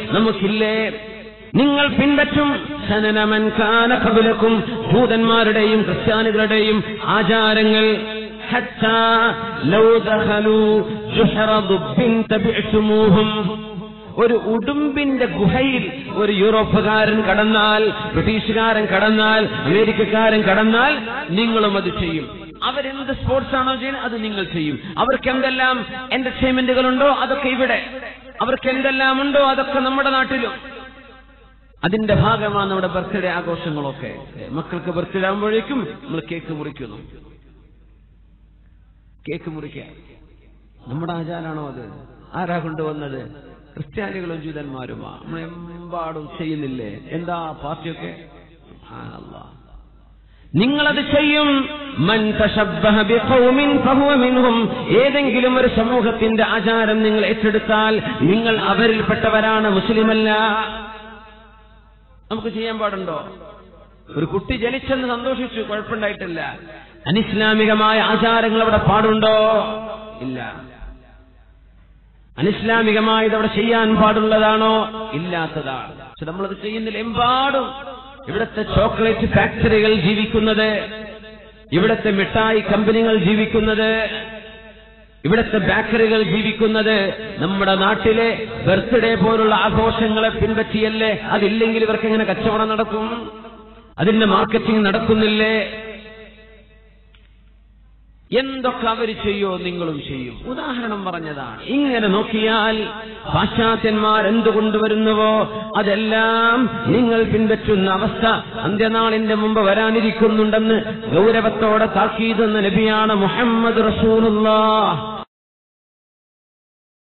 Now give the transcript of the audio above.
നമുക്കില്ലേ നിങ്ങൾ പിൻപറ്റും സനനമൻ കാന കബുലക്കും ജൂതന്മാരുടെയും ക്രിസ്ത്യാനികളുടെയും ആചാരങ്ങൾ حتى لو دخلوا جحر ضب تبعتموهم ഒരു ഉടുമ്പിന്റെ ഗുഹയിൽ ഒരു യൂറോപ്പുകാരൻ കടന്നാൽ ബ്രിട്ടീഷുകാരൻ കടന്നാൽ അമേരിക്കക്കാരൻ കടന്നാൽ നിങ്ങളും അത് ചെയ്യും അവരെന്ത് സ്പോർട്സ് ആണോ ചെയ്യുന്നത് അത് നിങ്ങൾ ചെയ്യും അവർക്ക് എന്തെല്ലാം എന്റർടൈൻമെന്റുകളുണ്ടോ അതൊക്കെ ഇവിടെ അവർക്ക് എന്തെല്ലാം ഉണ്ടോ അതൊക്കെ നമ്മുടെ നാട്ടിലും അതിന്റെ ഭാഗമാണ് നമ്മുടെ ബർത്ത്ഡേ ആഘോഷങ്ങളൊക്കെ മക്കൾക്ക് ബർത്ത്ഡേ ആകുമ്പോഴേക്കും നമ്മൾ കേക്ക് മുറിക്കുന്നു കേക്ക് മുറിക്കുക നമ്മുടെ ആചാരാണോ അത് ആരാ കൊണ്ടുവന്നത് ക്രിസ്ത്യാനികളും ജൂതന്മാരുമാ നമ്മളെമ്പാടും ചെയ്യുന്നില്ലേ എന്താ പാർട്ടിയൊക്കെ സുബ്ഹാനല്ലാ. നിങ്ങളത് ചെയ്യും മൻ തശബ്ബഹ ബിഖൗമിൻ ഫഹുവ മിൻഹും ഏതെങ്കിലും ഒരു സമൂഹത്തിന്റെ ആചാരം നിങ്ങൾ ഏറ്റെടുത്താൽ നിങ്ങൾ അവരിൽപ്പെട്ടവരാണ് മുസ്ലിമല്ല നമുക്ക് ചെയ്യാൻ പാടുണ്ടോ ഒരു കുട്ടി ജനിച്ചെന്ന് സന്തോഷിച്ചു കുഴപ്പമുണ്ടായിട്ടില്ല അനിസ്ലാമികമായ ആചാരങ്ങൾ അവിടെ പാടുണ്ടോ ഇല്ല അനിസ്ലാമികമായത് അവിടെ ചെയ്യാൻ പാടുള്ളതാണോ ഇല്ലാത്തതാണ് പക്ഷെ നമ്മളത് ചെയ്യുന്നില്ല എമ്പാടും ഇവിടുത്തെ ചോക്ലേറ്റ് ഫാക്ടറികൾ ജീവിക്കുന്നത് ഇവിടുത്തെ മിഠായി കമ്പനികൾ ജീവിക്കുന്നത് ഇവിടുത്തെ ബേക്കറികൾ ജീവിക്കുന്നത് നമ്മുടെ നാട്ടിലെ ബർത്ത്ഡേ പോലുള്ള ആഘോഷങ്ങളെ പിൻപറ്റിയല്ലേ അതില്ലെങ്കിൽ ഇവർക്ക് എങ്ങനെ കച്ചവടം നടക്കും അതിന്റെ മാർക്കറ്റിംഗ് നടക്കുന്നില്ലേ എന്തൊക്കെ അവർ ചെയ്യോ നിങ്ങളും ചെയ്യും ഉദാഹരണം പറഞ്ഞതാണ് ഇങ്ങനെ നോക്കിയാൽ പാശ്ചാത്യന്മാർ എന്തു കൊണ്ടുവരുന്നുവോ അതെല്ലാം നിങ്ങൾ പിൻപറ്റുന്ന അവസ്ഥ അന്ത്യനാളിന്റെ മുമ്പ് വരാനിരിക്കുന്നുണ്ടെന്ന് ഗൗരവത്തോടെ താക്കീതെന്ന നബിയാണ് മുഹമ്മദ് റസൂലുള്ള